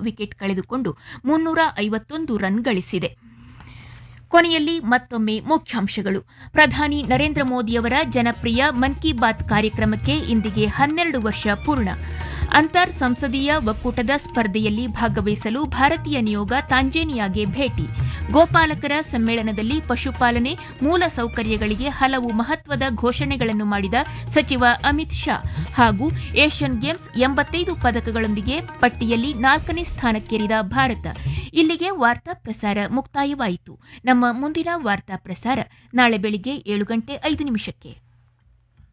wicket ಕಳೆದುಕೊಂಡು ಮುನ್ನೂರ ಐವತ್ತೊಂದು ರನ್ ಗಳಿಸಿದೆ ಕೊನೆಯಲ್ಲಿ ಮತ್ತೊಮ್ಮೆ ಮುಖ್ಯಾಂಶಗಳು ಪ್ರಧಾನಿ ನರೇಂದ್ರ ಮೋದಿಯವರ ಜನಪ್ರಿಯ ಮನ್ ಕಿ ಬಾತ್ ಕಾರ್ಯಕ್ರಮಕ್ಕೆ ಇಂದಿಗೆ ಹನ್ನೆರಡು ವರ್ಷ ಪೂರ್ಣ ಅಂತರ್ ಸಂಸದೀಯ ಒಕ್ಕೂಟದ ಸ್ಪರ್ಧೆಯಲ್ಲಿ ಭಾಗವಹಿಸಲು ಭಾರತೀಯ ನಿಯೋಗ ತಾಂಜೇನಿಯಾಗೆ ಭೇಟಿ ಗೋಪಾಲಕರ ಸಮ್ಮೇಳನದಲ್ಲಿ ಪಶುಪಾಲನೆ ಮೂಲ ಸೌಕರ್ಯಗಳಿಗೆ ಹಲವು ಮಹತ್ವದ ಘೋಷಣೆಗಳನ್ನು ಮಾಡಿದ ಸಚಿವ ಅಮಿತ್ ಶಾ ಹಾಗೂ ಏಷ್ಯನ್ ಗೇಮ್ಸ್ ಎಂಬತ್ತೈದು ಪದಕಗಳೊಂದಿಗೆ ಪಟ್ಟಿಯಲ್ಲಿ ನಾಲ್ಕನೇ ಸ್ಥಾನಕ್ಕೇರಿದ ಭಾರತ ಇಲ್ಲಿಗೆ ವಾರ್ತಾ ಪ್ರಸಾರ ಮುಕ್ತಾಯವಾಯಿತು ನಮ್ಮ ಮುಂದಿನ ವಾರ್ತಾ ಪ್ರಸಾರ ನಾಳೆ ಬೆಳಿಗ್ಗೆ ಏಳು ಗಂಟೆ ಐದು ನಿಮಿಷಕ್ಕೆ